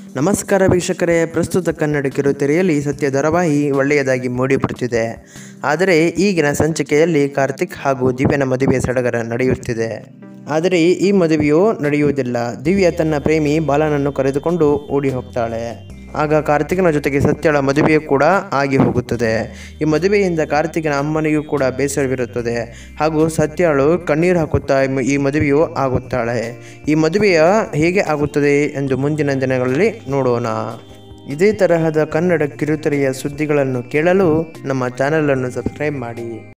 ನಮಸ್ಕಾರ ವೀಕ್ಷಕರೇ ಪ್ರಸ್ತುತ ಕನ್ನಡ ಕಿರುತೆರೆಯಲ್ಲಿ ಸತ್ಯ ಧಾರಾವಾಹಿ ಒಳ್ಳೆಯದಾಗಿ ಮೂಡಿಬರುತ್ತಿದೆ ಆದರೆ ಈಗಿನ ಸಂಚಿಕೆಯಲ್ಲಿ ಕಾರ್ತಿಕ್ ಹಾಗೂ ದಿವ್ಯನ ಮದುವೆ ಸಡಗರ ನಡೆಯುತ್ತಿದೆ ಆದರೆ ಈ ಮದುವೆಯು ನಡೆಯುವುದಿಲ್ಲ ದಿವ್ಯ ತನ್ನ ಪ್ರೇಮಿ ಬಾಲನನ್ನು ಕರೆದುಕೊಂಡು ಓಡಿ ಹೋಗ್ತಾಳೆ ಆಗ ಕಾರ್ತಿಕನ ಜೊತೆಗೆ ಸತ್ಯಳ ಮದುವೆಯೂ ಕೂಡ ಆಗಿ ಹೋಗುತ್ತದೆ ಈ ಮದುವೆಯಿಂದ ಕಾರ್ತಿಕನ ಅಮ್ಮನಿಗೂ ಕೂಡ ಬೇಸರವಿರುತ್ತದೆ ಹಾಗೂ ಸತ್ಯಳು ಕಣ್ಣೀರು ಹಾಕುತ್ತಾ ಈ ಮ- ಈ ಮದುವೆಯು ಆಗುತ್ತಾಳೆ ಈ ಮದುವೆಯ ಹೇಗೆ ಆಗುತ್ತದೆ ಎಂದು ಮುಂದಿನ ದಿನಗಳಲ್ಲಿ ನೋಡೋಣ ಇದೇ ತರಹದ ಕನ್ನಡ ಕಿರುತೆರೆಯ ಸುದ್ದಿಗಳನ್ನು ಕೇಳಲು ನಮ್ಮ ಚಾನಲನ್ನು ಸಬ್ಸ್ಕ್ರೈಬ್ ಮಾಡಿ